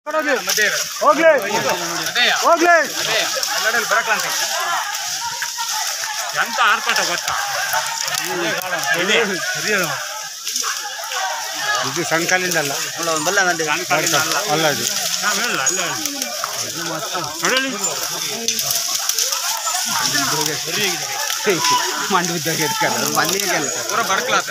ಹೋಗ್ಲಿ ಹೋಗ್ಲಿ ಬರಕ್ಲಂತ ಎಂತ ಆರ್ಭಟ ಗೊತ್ತಾ ಇದೆ ಇದು ಸಣ್ಣ ಅಲ್ಲ ಅಲ್ಲ ಇದು ನಾವ್ ಹೇಳಲ್ಲ ಅಲ್ಲ ನೋಡಲಿ ಮಂಡಿ ಬಿದ್ದಾಗ ಇಟ್ಕೊಂಡು ಮನೆಗೆಲ್ಲ ಪೂರ ಬರಕ್ಲಾತ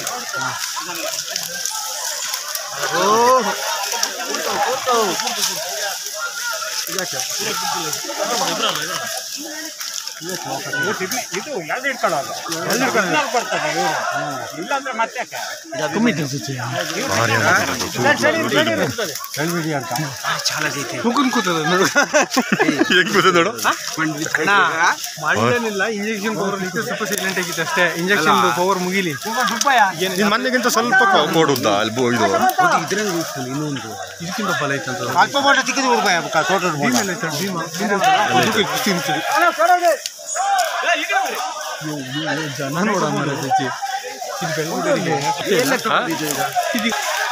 ಇದು ಯಾವ್ದು ಇಟ್ಕೊಳ್ಳಲ್ಲ ಬರ್ತದೆ ಇವರು ಇಲ್ಲಾಂದ್ರೆ ಮತ್ತೆ ಯಾಕೆ? ಹೇಳ್ಬಿಡಿ ಅಂತ ಮಾಡಿಲ್ಲ ಇಂಜೆಕ್ಷನ್ ಪವರ್ ಸ್ವಲ್ಪ ಸೈಲೆಂಟ್ ಆಗಿತ್ತು ಅಷ್ಟೇ ಇಂಜೆಕ್ಷನ್ ಪವರ್ ಮುಗಿಲಿ ನಿನ್ ಮೊನ್ನೆಗಿಂತ ಸ್ವಲ್ಪ ಕೊಡುದಾ ಅಲ್ಲಿ ಬೋ- ಇದು ಇನ್ನೊಂದು ಇದಕ್ಕಿಂತ ಬಲ ಐತಂತ ಅಲ್ಪ ಬೋಟ ತಿಕ್ಕಿದ್ದು ಹುಡುಗ ತೋಟ ಭೀಮ ಎಲ್ಲ ಐತಲ್ಲ, ಭೀಮ ಭೀಮ ತಿಂತೀವಿ ಜನ ನೋಡ ಮಾರೈತಿ ಇದು ಬೆಳಗುಡಿಗೆ ಇದು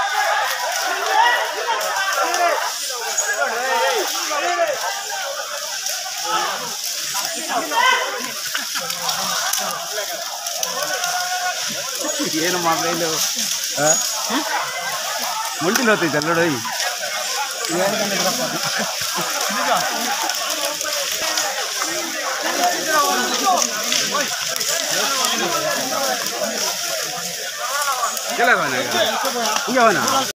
ಏನು ಮೊಬೈಲು ಮುಂಡಿನ ಹೋಗ್ತೈತೆ ನೋಡಿ ಕೆಲವನ ಈಗ ಅವನ